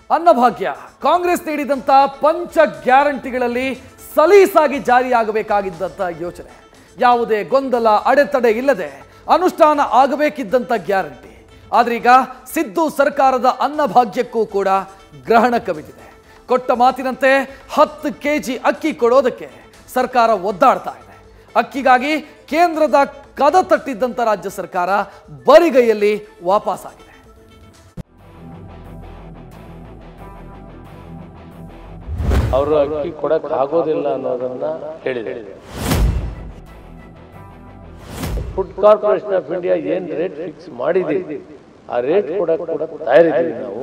ಅನ್ನಭಾಗ್ಯ ಕಾಂಗ್ರೆಸ್ ನೀಡಿದಂಥ ಪಂಚ ಗ್ಯಾರಂಟಿಗಳಲ್ಲಿ ಸಲೀಸಾಗಿ ಜಾರಿಯಾಗಬೇಕಾಗಿದ್ದಂಥ ಯೋಚನೆ ಯಾವುದೇ ಗೊಂದಲ ಅಡೆತಡೆ ಇಲ್ಲದೆ ಅನುಷ್ಠಾನ ಆಗಬೇಕಿದ್ದಂಥ ಗ್ಯಾರಂಟಿ ಆದ್ರೆ ಈಗ ಸಿದ್ದು ಸರ್ಕಾರದ ಅನ್ನಭಾಗ್ಯಕ್ಕೂ ಕೂಡ ಗ್ರಹಣ ಕವಿದಿದೆ ಕೊಟ್ಟ ಮಾತಿನಂತೆ ಹತ್ತು ಕೆ ಜಿ ಅಕ್ಕಿ ಕೊಡೋದಕ್ಕೆ ಸರ್ಕಾರ ಒದ್ದಾಡ್ತಾ ಇದೆ ಅಕ್ಕಿಗಾಗಿ ಕೇಂದ್ರದ ಕದ ತಟ್ಟಿದ್ದಂಥ ರಾಜ್ಯ ಸರ್ಕಾರ ಬರಿಗೈಯಲ್ಲಿ ವಾಪಸ್ಸಾಗಿದೆ ಅವರು ಅಕ್ಕಿ ಕೊಡಕ್ ಆಗೋದಿಲ್ಲ ಅನ್ನೋದನ್ನ ಹೇಳಿದೆ ಫುಡ್ ಕಾರ್ಪೊರೇಷನ್ ಆಫ್ ಇಂಡಿಯಾ ಏನ್ ರೇಟ್ ಫಿಕ್ಸ್ ಮಾಡಿದೀವಿ ಆ ರೇಟ್ ಕೊಡಕ್ ಕೂಡ ತಯಾರಿದ್ದೀವಿ ನಾವು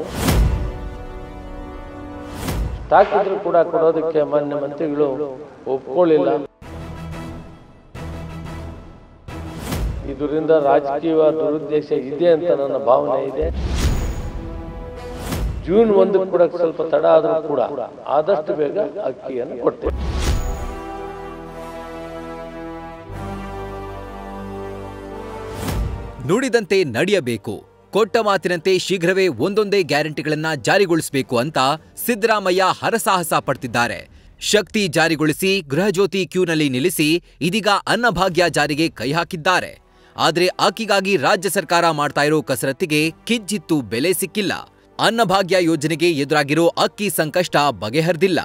ಸ್ಟಾಕ್ ಇದ್ರೂ ಕೂಡ ಕೊಡೋದಕ್ಕೆ ಮಾನ್ಯ ಮಂತ್ರಿಗಳು ಒಪ್ಕೊಳ್ಳಿಲ್ಲ ಇದರಿಂದ ರಾಜಕೀಯ ದುರುದ್ದೇಶ ಇದೆ ಅಂತ ನನ್ನ ಭಾವನೆ ಇದೆ ಜೂನ್ ಒಂದು ಕೂಡ ಸ್ವಲ್ಪ ತಡ ಆದ್ರೂ ಕೂಡ ಆದಷ್ಟು ಬೇಗ ಅಕ್ಕಿಯನ್ನು ಕೊಡ್ತೇವೆ ನುಡಿದಂತೆ ನಡೆಯಬೇಕು ಕೊಟ್ಟ ಮಾತಿನಂತೆ ಶೀಘ್ರವೇ ಒಂದೊಂದೇ ಗ್ಯಾರಂಟಿಗಳನ್ನ ಜಾರಿಗೊಳಿಸಬೇಕು ಅಂತ ಸಿದ್ದರಾಮಯ್ಯ ಹರಸಾಹಸ ಪಡ್ತಿದ್ದಾರೆ ಶಕ್ತಿ ಜಾರಿಗೊಳಿಸಿ ಗೃಹಜ್ಯೋತಿ ಕ್ಯೂನಲ್ಲಿ ನಿಲ್ಲಿಸಿ ಇದೀಗ ಅನ್ನಭಾಗ್ಯ ಜಾರಿಗೆ ಕೈ ಹಾಕಿದ್ದಾರೆ ಆದ್ರೆ ಅಕ್ಕಿಗಾಗಿ ರಾಜ್ಯ ಸರ್ಕಾರ ಮಾಡ್ತಾ ಇರೋ ಕಸರತ್ತಿಗೆ ಕಿಜ್ಜಿತ್ತು ಬೆಲೆ ಸಿಕ್ಕಿಲ್ಲ ಅನ್ನಭಾಗ್ಯ ಯೋಜನೆಗೆ ಎದುರಾಗಿರೋ ಅಕ್ಕಿ ಸಂಕಷ್ಟ ಬಗೆಹರಿದಿಲ್ಲ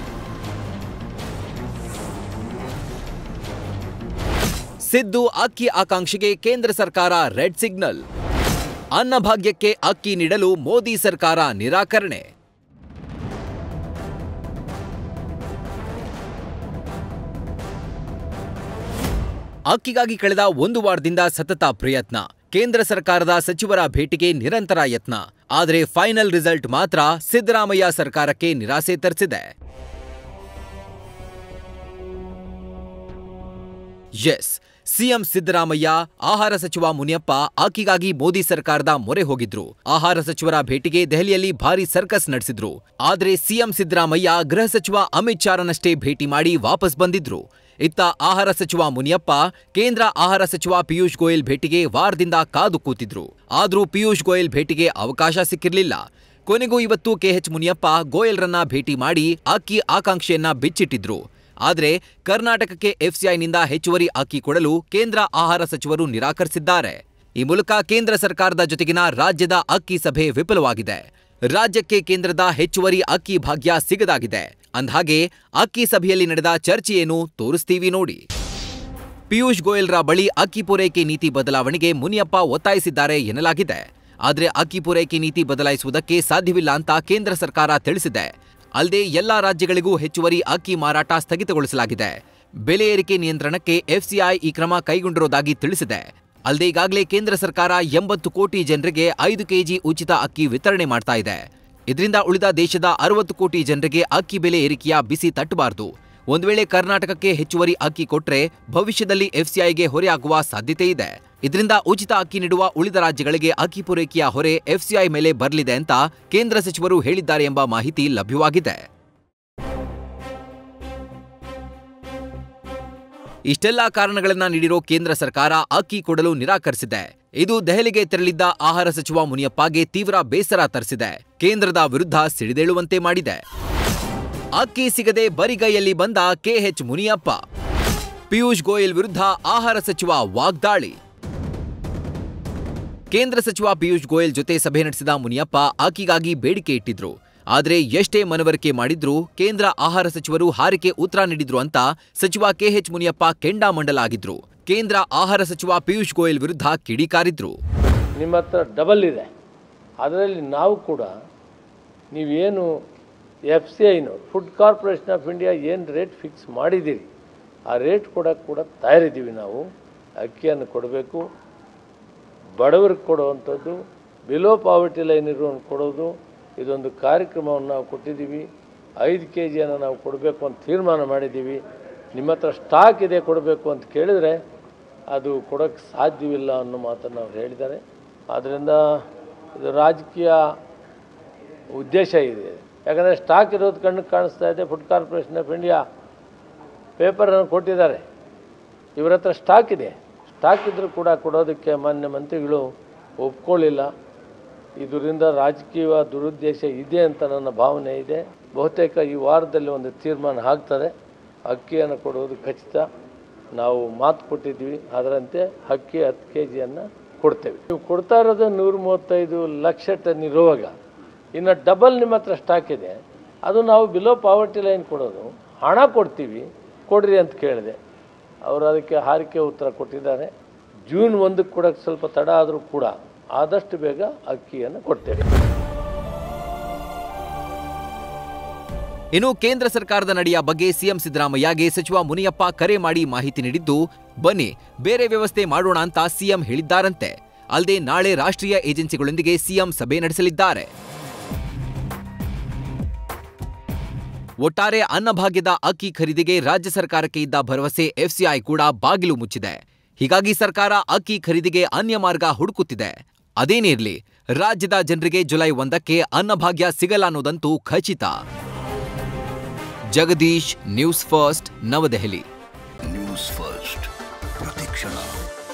ಸಿದ್ದು ಅಕ್ಕಿ ಆಕಾಂಕ್ಷೆಗೆ ಕೇಂದ್ರ ಸರ್ಕಾರ ರೆಡ್ ಸಿಗ್ನಲ್ ಅನ್ನಭಾಗ್ಯಕ್ಕೆ ಅಕ್ಕಿ ನೀಡಲು ಮೋದಿ ಸರ್ಕಾರ ನಿರಾಕರಣೆ ಅಕ್ಕಿಗಾಗಿ ಕಳೆದ ಒಂದು ವಾರದಿಂದ ಸತತ ಪ್ರಯತ್ನ ಕೇಂದ್ರ ಸರ್ಕಾರದ ಸಚಿವರ ಭೇಟಿಗೆ ನಿರಂತರ ಯತ್ನ ಆದರೆ ಫೈನಲ್ ರಿಸಲ್ಟ್ ಮಾತ್ರ ಸಿದ್ದರಾಮಯ್ಯ ಸರ್ಕಾರಕ್ಕೆ ನಿರಾಸೆ ತರಿಸಿದೆ ಎಸ್ ಸಿಎಂ ಸಿದ್ದರಾಮಯ್ಯ ಆಹಾರ ಸಚಿವ ಮುನಿಯಪ್ಪ ಅಕ್ಕಿಗಾಗಿ ಮೋದಿ ಸರ್ಕಾರದ ಮೊರೆ ಹೋಗಿದ್ರು ಆಹಾರ ಸಚಿವರ ಭೇಟಿಗೆ ದೆಹಲಿಯಲ್ಲಿ ಭಾರಿ ಸರ್ಕಸ್ ನಡೆಸಿದ್ರು ಆದ್ರೆ ಸಿಎಂ ಸಿದ್ದರಾಮಯ್ಯ ಗೃಹ ಸಚಿವ ಅಮಿತ್ ಶಾರನಷ್ಟೇ ಭೇಟಿ ಮಾಡಿ ವಾಪಸ್ ಬಂದಿದ್ರು ಇತ್ತ ಆಹಾರ ಸಚಿವ ಮುನಿಯಪ್ಪ ಕೇಂದ್ರ ಆಹಾರ ಸಚಿವ ಪಿಯೂಷ್ ಗೋಯಲ್ ಭೇಟಿಗೆ ವಾರದಿಂದ ಕಾದು ಕೂತಿದ್ರು ಆದ್ರೂ ಪಿಯೂಷ್ ಗೋಯಲ್ ಭೇಟಿಗೆ ಅವಕಾಶ ಸಿಕ್ಕಿರ್ಲಿಲ್ಲ ಕೊನೆಗೂ ಇವತ್ತು ಕೆಎಚ್ ಮುನಿಯಪ್ಪ ಗೋಯಲ್ರನ್ನ ಭೇಟಿ ಮಾಡಿ ಅಕ್ಕಿ ಆಕಾಂಕ್ಷೆಯನ್ನ ಬಿಚ್ಚಿಟ್ಟಿದ್ರು ಆದರೆ ಕರ್ನಾಟಕಕ್ಕೆ ಎಫ್ಸಿಐನಿಂದ ಹೆಚ್ಚುವರಿ ಅಕ್ಕಿ ಕೊಡಲು ಕೇಂದ್ರ ಆಹಾರ ಸಚಿವರು ನಿರಾಕರಿಸಿದ್ದಾರೆ ಈ ಮೂಲಕ ಕೇಂದ್ರ ಸರ್ಕಾರದ ಜೊತೆಗಿನ ರಾಜ್ಯದ ಅಕ್ಕಿ ಸಭೆ ವಿಫಲವಾಗಿದೆ ರಾಜ್ಯಕ್ಕೆ ಕೇಂದ್ರದ ಹೆಚ್ಚುವರಿ ಅಕ್ಕಿ ಭಾಗ್ಯ ಸಿಗದಾಗಿದೆ ಅಂದ್ಹಾಗೆ ಅಕ್ಕಿ ಸಭೆಯಲ್ಲಿ ನಡೆದ ಚರ್ಚೆಯೇನು ತೋರಿಸ್ತೀವಿ ನೋಡಿ ಪಿಯೂಷ್ ಗೋಯಲ್ರ ಬಳಿ ಅಕ್ಕಿ ಪೂರೈಕೆ ನೀತಿ ಬದಲಾವಣೆಗೆ ಮುನಿಯಪ್ಪ ಒತ್ತಾಯಿಸಿದ್ದಾರೆ ಎನ್ನಲಾಗಿದೆ ಆದರೆ ಅಕ್ಕಿ ಪೂರೈಕೆ ನೀತಿ ಬದಲಾಯಿಸುವುದಕ್ಕೆ ಸಾಧ್ಯವಿಲ್ಲ ಅಂತ ಕೇಂದ್ರ ಸರ್ಕಾರ ತಿಳಿಸಿದೆ ಅಲ್ಲದೆ ಎಲ್ಲಾ ರಾಜ್ಯಗಳಿಗೂ ಹೆಚ್ಚುವರಿ ಅಕ್ಕಿ ಮಾರಾಟ ಸ್ಥಗಿತಗೊಳಿಸಲಾಗಿದೆ ಬೆಲೆ ಏರಿಕೆ ನಿಯಂತ್ರಣಕ್ಕೆ ಎಫ್ಸಿಐ ಈ ಕ್ರಮ ಕೈಗೊಂಡಿರುವುದಾಗಿ ತಿಳಿಸಿದೆ ಅಲ್ಲದೆ ಈಗಾಗಲೇ ಕೇಂದ್ರ ಸರ್ಕಾರ ಎಂಬತ್ತು ಕೋಟಿ ಜನರಿಗೆ ಐದು ಕೆಜಿ ಉಚಿತ ಅಕ್ಕಿ ವಿತರಣೆ ಮಾಡ್ತಾ ಇದೆ ಇದರಿಂದ ಉಳಿದ ದೇಶದ ಅರವತ್ತು ಕೋಟಿ ಜನರಿಗೆ ಅಕ್ಕಿ ಬೆಲೆ ಏರಿಕೆಯ ಬಿಸಿ ತಟ್ಟಬಾರದು ಒಂದು ವೇಳೆ ಕರ್ನಾಟಕಕ್ಕೆ ಹೆಚ್ಚುವರಿ ಅಕ್ಕಿ ಕೊಟ್ರೆ ಭವಿಷ್ಯದಲ್ಲಿ ಎಫ್ಸಿಐಗೆ ಹೊರೆಯಾಗುವ ಸಾಧ್ಯತೆ ಇದೆ ಇದರಿಂದ ಉಚಿತ ಅಕ್ಕಿ ನೀಡುವ ಉಳಿದ ರಾಜ್ಯಗಳಿಗೆ ಅಕ್ಕಿ ಪೂರೈಕೆಯ ಹೊರೆ ಎಫ್ಸಿಐ ಮೇಲೆ ಬರಲಿದೆ ಅಂತ ಕೇಂದ್ರ ಸಚಿವರು ಹೇಳಿದ್ದಾರೆ ಎಂಬ ಮಾಹಿತಿ ಲಭ್ಯವಾಗಿದೆ ಇಷ್ಟೆಲ್ಲಾ ಕಾರಣಗಳನ್ನ ನೀಡಿರೋ ಕೇಂದ್ರ ಸರ್ಕಾರ ಅಕ್ಕಿ ಕೊಡಲು ನಿರಾಕರಿಸಿದೆ ಇದು ದೆಹಲಿಗೆ ತೆರಳಿದ್ದ ಆಹಾರ ಸಚಿವ ಮುನಿಯಪ್ಪಗೆ ತೀವ್ರ ಬೇಸರ ತರಿಸಿದೆ ಕೇಂದ್ರದ ವಿರುದ್ಧ ಸಿಡಿದೇಳುವಂತೆ ಮಾಡಿದೆ ಅಕ್ಕಿ ಸಿಗದೆ ಬರಿಗೈಯಲ್ಲಿ ಬಂದ ಕೆಎಚ್ ಮುನಿಯಪ್ಪ ಪಿಯೂಷ್ ಗೋಯಲ್ ವಿರುದ್ಧ ಆಹಾರ ಸಚಿವ ವಾಗ್ದಾಳಿ ಕೇಂದ್ರ ಸಚಿವ ಪಿಯೂಷ್ ಗೋಯಲ್ ಜೊತೆ ಸಭೆ ನಡೆಸಿದ ಮುನಿಯಪ್ಪ ಅಕ್ಕಿಗಾಗಿ ಬೇಡಿಕೆ ಇಟ್ಟಿದ್ರು ಆದರೆ ಎಷ್ಟೇ ಮನವರಿಕೆ ಮಾಡಿದ್ರೂ ಕೇಂದ್ರ ಆಹಾರ ಸಚಿವರು ಹಾರಿಕೆ ಉತ್ತರ ನೀಡಿದ್ರು ಅಂತ ಸಚಿವ ಕೆಎಚ್ ಮುನಿಯಪ್ಪ ಕೆಂಡಾಮಂಡಲಾಗಿದ್ರು ಕೇಂದ್ರ ಆಹಾರ ಸಚಿವ ಪಿಯೂಷ್ ಗೋಯಲ್ ವಿರುದ್ಧ ಕಿಡಿಕಾರಿದ್ರು ನಿಮ್ಮ ಹತ್ರ ಡಬಲ್ ಇದೆ ಅದರಲ್ಲಿ ನಾವು ಕೂಡ ನೀವೇನು ಎಫ್ ಸಿ ಐನು ಫುಡ್ ಕಾರ್ಪೊರೇಷನ್ ಆಫ್ ಇಂಡಿಯಾ ಏನು ರೇಟ್ ಫಿಕ್ಸ್ ಮಾಡಿದ್ದೀರಿ ಆ ರೇಟ್ ಕೊಡೋಕ್ಕೆ ಕೂಡ ತಯಾರಿದ್ದೀವಿ ನಾವು ಅಕ್ಕಿಯನ್ನು ಕೊಡಬೇಕು ಬಡವರಿಗೆ ಕೊಡುವಂಥದ್ದು ಬಿಲೋ ಪಾವರ್ಟಿ ಲೈನ್ ಇರೋನು ಕೊಡೋದು ಇದೊಂದು ಕಾರ್ಯಕ್ರಮವನ್ನು ನಾವು ಕೊಟ್ಟಿದ್ದೀವಿ ಐದು ಕೆ ಜಿಯನ್ನು ನಾವು ಕೊಡಬೇಕು ಅಂತ ತೀರ್ಮಾನ ಮಾಡಿದ್ದೀವಿ ನಿಮ್ಮ ಹತ್ರ ಸ್ಟಾಕ್ ಇದೆ ಕೊಡಬೇಕು ಅಂತ ಕೇಳಿದರೆ ಅದು ಕೊಡೋಕ್ಕೆ ಸಾಧ್ಯವಿಲ್ಲ ಅನ್ನೋ ಮಾತನ್ನು ಅವ್ರು ಹೇಳಿದ್ದಾರೆ ಆದ್ದರಿಂದ ಇದು ರಾಜಕೀಯ ಉದ್ದೇಶ ಇದೆ ಯಾಕಂದರೆ ಸ್ಟಾಕ್ ಇರೋದು ಕಣ್ಣಿಗೆ ಕಾಣಿಸ್ತಾ ಇದೆ ಫುಡ್ ಕಾರ್ಪೊರೇಷನ್ ಆಫ್ ಇಂಡಿಯಾ ಪೇಪರನ್ನು ಕೊಟ್ಟಿದ್ದಾರೆ ಇವರ ಹತ್ರ ಸ್ಟಾಕ್ ಇದೆ ಸ್ಟಾಕ್ ಇದ್ದರೂ ಕೂಡ ಕೊಡೋದಕ್ಕೆ ಮಾನ್ಯ ಮಂತ್ರಿಗಳು ಒಪ್ಕೊಳ್ಳಿಲ್ಲ ಇದರಿಂದ ರಾಜಕೀಯ ದುರುದ್ದೇಶ ಇದೆ ಅಂತ ನನ್ನ ಭಾವನೆ ಇದೆ ಬಹುತೇಕ ಈ ವಾರದಲ್ಲಿ ಒಂದು ತೀರ್ಮಾನ ಆಗ್ತದೆ ಅಕ್ಕಿಯನ್ನು ಕೊಡುವುದು ಖಚಿತ ನಾವು ಮಾತು ಕೊಟ್ಟಿದ್ವಿ ಅದರಂತೆ ಅಕ್ಕಿ ಹತ್ತು ಕೆ ಜಿಯನ್ನು ಕೊಡ್ತೇವೆ ನೀವು ಕೊಡ್ತಾ ಇರೋದು ನೂರ ಮೂವತ್ತೈದು ಲಕ್ಷ ಟನ್ ಇರುವಾಗ ಇನ್ನು ಡಬಲ್ ನಿಮ್ಮ ಹತ್ರ ಸ್ಟಾಕ್ ಇದೆ ಅದು ನಾವು ಬಿಲೋ ಪಾವರ್ಟಿ ಲೈನ್ ಕೊಡೋದು ಹಣ ಕೊಡ್ತೀವಿ ಕೊಡ್ರಿ ಅಂತ ಕೇಳಿದೆ ಅವರು ಅದಕ್ಕೆ ಹಾರಿಕೆ ಉತ್ತರ ಕೊಟ್ಟಿದ್ದಾರೆ ಜೂನ್ ಒಂದಕ್ಕೆ ಕೊಡೋಕ್ಕೆ ಸ್ವಲ್ಪ ತಡ ಆದರೂ ಕೂಡ ಆದಷ್ಟು ಬೇಗ ಅಕ್ಕಿಯನ್ನು ಕೊಡ್ತೇವೆ ಇನ್ನು ಕೇಂದ್ರ ಸರ್ಕಾರದ ನಡೆಯ ಬಗ್ಗೆ ಸಿಎಂ ಸಿದ್ದರಾಮಯ್ಯಗೆ ಸಚಿವ ಮುನಿಯಪ್ಪ ಕರೆ ಮಾಡಿ ಮಾಹಿತಿ ನೀಡಿದ್ದು ಬನ್ನಿ ಬೇರೆ ವ್ಯವಸ್ಥೆ ಮಾಡೋಣ ಅಂತ ಸಿಎಂ ಹೇಳಿದ್ದಾರಂತೆ ಅಲ್ಲದೆ ನಾಳೆ ರಾಷ್ಟ್ರೀಯ ಏಜೆನ್ಸಿಗಳೊಂದಿಗೆ ಸಿಎಂ ಸಭೆ ನಡೆಸಲಿದ್ದಾರೆ ಒಟ್ಟಾರೆ ಅನ್ನಭಾಗ್ಯದ ಅಕ್ಕಿ ಖರೀದಿಗೆ ರಾಜ್ಯ ಸರ್ಕಾರಕ್ಕೆ ಇದ್ದ ಭರವಸೆ ಎಫ್ಸಿಐ ಕೂಡ ಬಾಗಿಲು ಮುಚ್ಚಿದೆ ಹೀಗಾಗಿ ಸರ್ಕಾರ ಅಕ್ಕಿ ಖರೀದಿಗೆ ಅನ್ಯ ಮಾರ್ಗ ಹುಡುಕುತ್ತಿದೆ ಅದೇನೇ ಇರ್ಲಿ ರಾಜ್ಯದ ಜನರಿಗೆ ಜುಲೈ ಒಂದಕ್ಕೆ ಅನ್ನಭಾಗ್ಯ ಸಿಗಲ್ಲ ಅನ್ನೋದಂತೂ ಖಚಿತ Jagadish news first Navadehali news first ಪ್ರತಿಕ್ಷಣ